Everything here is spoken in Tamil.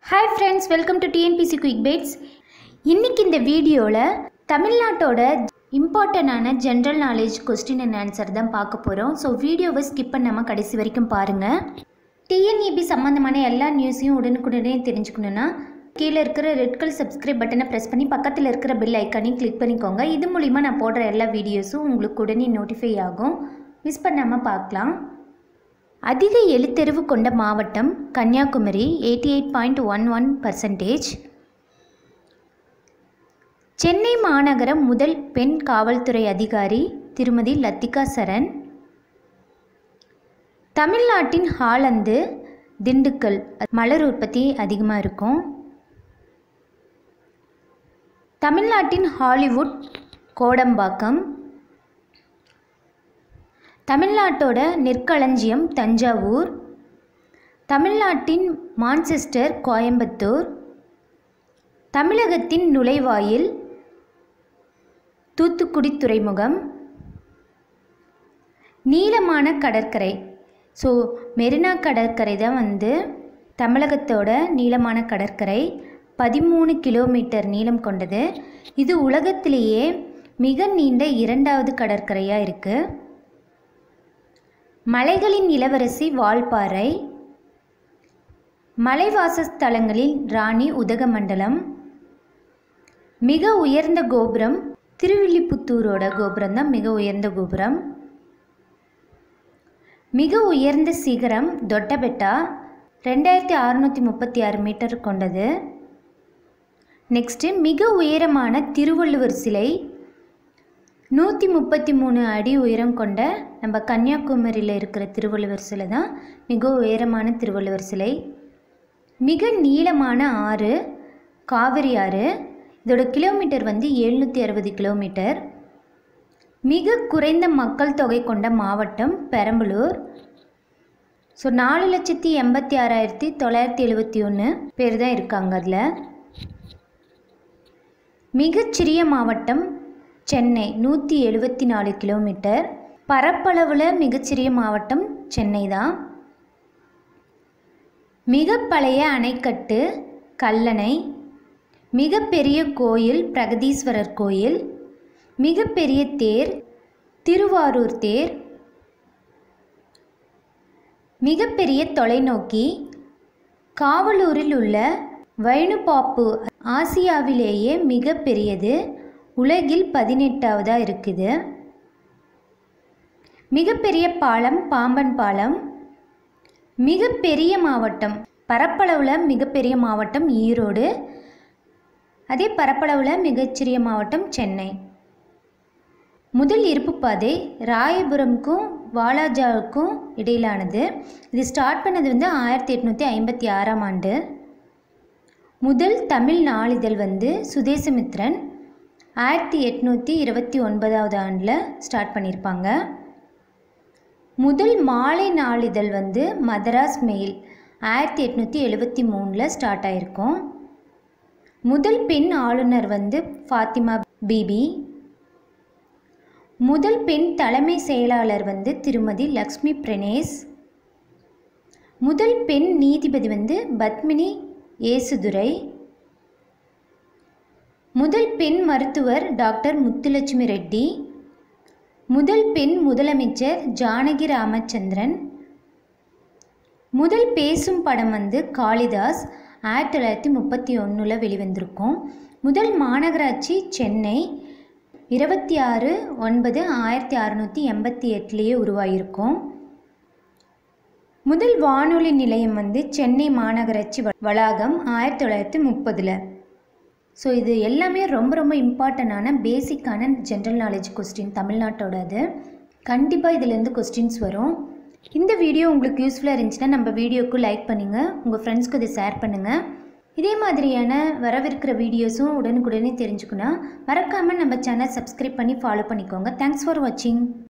hi friends welcome to TNPSC quick bites இன்னைக்கு இந்த வீடியோவில் தமிழ்நாட்டோட இம்பார்ட்டண்டான general knowledge question and answer தான் பார்க்க போகிறோம் ஸோ வீடியோவை ஸ்கிப் பண்ணாமல் கடைசி வரைக்கும் பாருங்கள் டிஎன்இபி சம்மந்தமான எல்லா நியூஸையும் உடனுக்குடனே தெரிஞ்சுக்கணுன்னா கீழே இருக்கிற ரெட் கலர் சப்ஸ்கிரைப் பட்டனை ப்ரெஸ் பண்ணி பக்கத்தில் இருக்கிற பெல் ஐக்கானையும் கிளிக் பண்ணிக்கோங்க இது மூலிமா நான் போடுற எல்லா வீடியோஸும் உங்களுக்கு உடனே நோட்டிஃபை ஆகும் மிஸ் பண்ணாமல் பார்க்கலாம் அதிக எழுத்தறிவு கொண்ட மாவட்டம் Kanyakumari eighty eight point one one percentage Chennai மாநகரம் முதல் பெண் காவல்துறை அதிகாரி திருமதி லத்திகா சரண் தமிழ்நாட்டின் ஹாலந்து திண்டுக்கல் மலர் உற்பத்தி அதிகமாக இருக்கும் தமிழ்நாட்டின் ஹாலிவுட் கோடம்பாக்கம் தமிழ்நாட்டோட நெற்களஞ்சியம் தஞ்சாவூர் தமிழ்நாட்டின் மான்செஸ்டர் கோயம்புத்தூர் தமிழகத்தின் நுழைவாயில் தூத்துக்குடி துறைமுகம் நீளமான கடற்கரை ஸோ மெரினா கடற்கரை தான் வந்து தமிழகத்தோட நீளமான கடற்கரை பதிமூணு கிலோமீட்டர் நீளம் கொண்டது இது உலகத்திலேயே மிக நீண்ட இரண்டாவது கடற்கரையாக இருக்குது மலைகளின் இளவரசி வால்பாறை மலைவாசஸ்தலங்களில் ராணி உதகமண்டலம் மிக உயர்ந்த கோபுரம் திருவில்லிபுத்தூரோட கோபுரம் தான் மிக உயர்ந்த கோபுரம் மிக உயர்ந்த சிகரம் தொட்டபெட்டா ரெண்டாயிரத்தி அறுநூற்றி முப்பத்தி ஆறு மீட்டர் கொண்டது நெக்ஸ்ட்டு மிக உயரமான திருவள்ளுவர் சிலை நூற்றி முப்பத்தி மூணு அடி உயரம் கொண்ட நம்ம கன்னியாகுமரியில் இருக்கிற திருவள்ளுவர் சிலை தான் மிக உயரமான திருவள்ளுவர் சிலை மிக நீளமான ஆறு காவிரி ஆறு இதோட கிலோமீட்டர் வந்து எழுநூற்றி அறுபது கிலோமீட்டர் மிக குறைந்த மக்கள் தொகை கொண்ட மாவட்டம் பெரம்பலூர் ஸோ நாலு லட்சத்தி எண்பத்தி ஆறாயிரத்தி தொள்ளாயிரத்தி எழுபத்தி ஒன்று பேர் தான் இருக்காங்க அதில் மிகச்சிறிய மாவட்டம் சென்னை நூற்றி எழுபத்தி நாலு கிலோமீட்டர் பரப்பளவில் மிகச்சிறிய மாவட்டம் சென்னை தான் மிக பழைய அணைக்கட்டு கல்லணை மிகப்பெரிய கோயில் பிரகதீஸ்வரர் கோயில் மிகப்பெரிய தேர் திருவாரூர் தேர் மிகப்பெரிய தொலைநோக்கி காவலூரில் உள்ள வைணுபாப்பு ஆசியாவிலேயே மிக பெரியது உலகில் பதினெட்டாவதாக இருக்குது மிகப்பெரிய பாலம் பாம்பன் பாலம் மிகப்பெரிய மாவட்டம் பரப்பளவில் மிகப்பெரிய மாவட்டம் ஈரோடு அதே பரப்பளவில் மிகச்சிறிய மாவட்டம் சென்னை முதல் இருப்பு பாதை ராயபுரம்க்கும் வாலாஜாவுக்கும் இடையிலானது இது ஸ்டார்ட் பண்ணது வந்து ஆயிரத்தி எட்நூற்றி ஐம்பத்தி ஆறாம் ஆண்டு முதல் தமிழ் நாளிதழ் வந்து சுதேசமித்ரன் ஆயிரத்தி எட்நூற்றி இருபத்தி ஒன்பதாவது ஆண்டில் ஸ்டார்ட் பண்ணியிருப்பாங்க முதல் மாலை நாளிதழ் வந்து மதராஸ் மெயில் ஆயிரத்தி எட்நூற்றி எழுபத்தி மூணில் ஸ்டார்ட் ஆகிருக்கும் முதல் பெண் ஆளுநர் வந்து ஃபாத்திமா பிபி முதல் பெண் தலைமை செயலாளர் வந்து திருமதி லக்ஷ்மி பிரணேஸ் முதல் பெண் நீதிபதி வந்து பத்மினி ஏசுதுரை முதல் பெண் மருத்துவர் டாக்டர் முத்துலட்சுமி ரெட்டி முதல் பெண் முதலமைச்சர் ஜானகி ராமச்சந்திரன் முதல் பேசும் படம் வந்து காளிதாஸ் ஆயிரத்தி தொள்ளாயிரத்தி முப்பத்தி ஒன்றில் வெளிவந்திருக்கும் முதல் மாநகராட்சி சென்னை இருபத்தி ஆறு ஒன்பது ஆயிரத்தி அறநூற்றி எண்பத்தி எட்டுலேயே உருவாகியிருக்கும் முதல் வானொலி நிலையம் வந்து சென்னை மாநகராட்சி வளாகம் ஆயிரத்தி தொள்ளாயிரத்தி முப்பதில் ஸோ இது எல்லாமே ரொம்ப ரொம்ப இம்பார்ட்டண்டான பேசிக்கான ஜென்ரல் நாலேஜ் கொஸ்டின் தமிழ்நாட்டோடது கண்டிப்பாக இதுலேருந்து கொஸ்டின்ஸ் வரும் இந்த வீடியோ உங்களுக்கு யூஸ்ஃபுல்லாக இருந்துச்சுன்னா நம்ம வீடியோக்கு லைக் பண்ணுங்கள் உங்கள் ஃப்ரெண்ட்ஸ்க்கு இதை ஷேர் பண்ணுங்கள் இதே மாதிரியான வரவிருக்கிற வீடியோஸும் உடனுக்குடனே தெரிஞ்சுக்கணும் மறக்காமல் நம்ம சேனல் சப்ஸ்கிரைப் பண்ணி ஃபாலோ பண்ணிக்கோங்க தேங்க்ஸ் ஃபார் வாட்சிங்